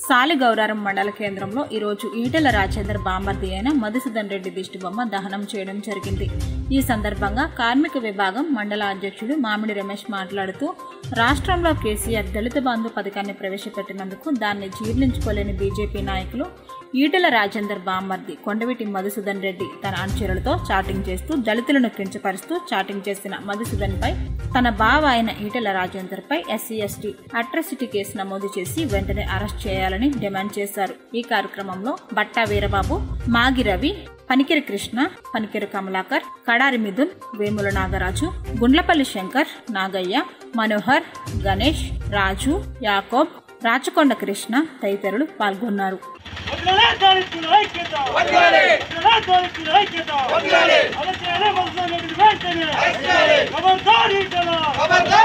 సాలిగౌరారం మండల కేంద్రంలో ఈరోజు ఈటెల రాజేందర్ బామర్ది అయిన మధుసూదన్ రెడ్డి దిష్టిబొమ్మ దహనం చేయడం జరిగింది ఈ సందర్భంగా కార్మిక విభాగం మండల అధ్యక్షుడు మామిడి రమేష్ మాట్లాడుతూ రాష్ట్రంలో కేసీఆర్ దళిత బంధు పథకాన్ని ప్రవేశపెట్టినందుకు దాన్ని జీర్ణించుకోలేని బీజేపీ నాయకులు ఈటెల రాజేందర్ బామ్మర్ది కొండవీటి మధుసూదన్ రెడ్డి తన అనుచరులతో చాటింగ్ చేస్తూ దళితులను కించపరుస్తూ చాటింగ్ చేసిన మధుసూదన్ పై తన బావ అయిన ఈటెల రాజేందర్ పై ఎస్సీ ఎస్టీ అట్రాసిటీ కేసు నమోదు చేసి వెంటనే అరెస్ట్ చేయాలని డిమాండ్ చేశారు ఈ కార్యక్రమంలో బట్టా వీరబాబు మాగి రవి పనికిరి కృష్ణ పనికిరి కమలాకర్ కడారి మిథున్ వేముల నాగరాజు గుండ్లపల్లి శంకర్ నాగయ్య మనోహర్ గణేష్ రాజు యాకోబ్ రాచకొండ కృష్ణ తదితరులు పాల్గొన్నారు వదలలే దళితుల ఐక్యత వదలలే దళితుల ఐక్యత వదలలే అలచేలే మధుసూదన్ రెడ్డి వెంటనే ఖబర్దార్ ఈటల ఖబర్దార్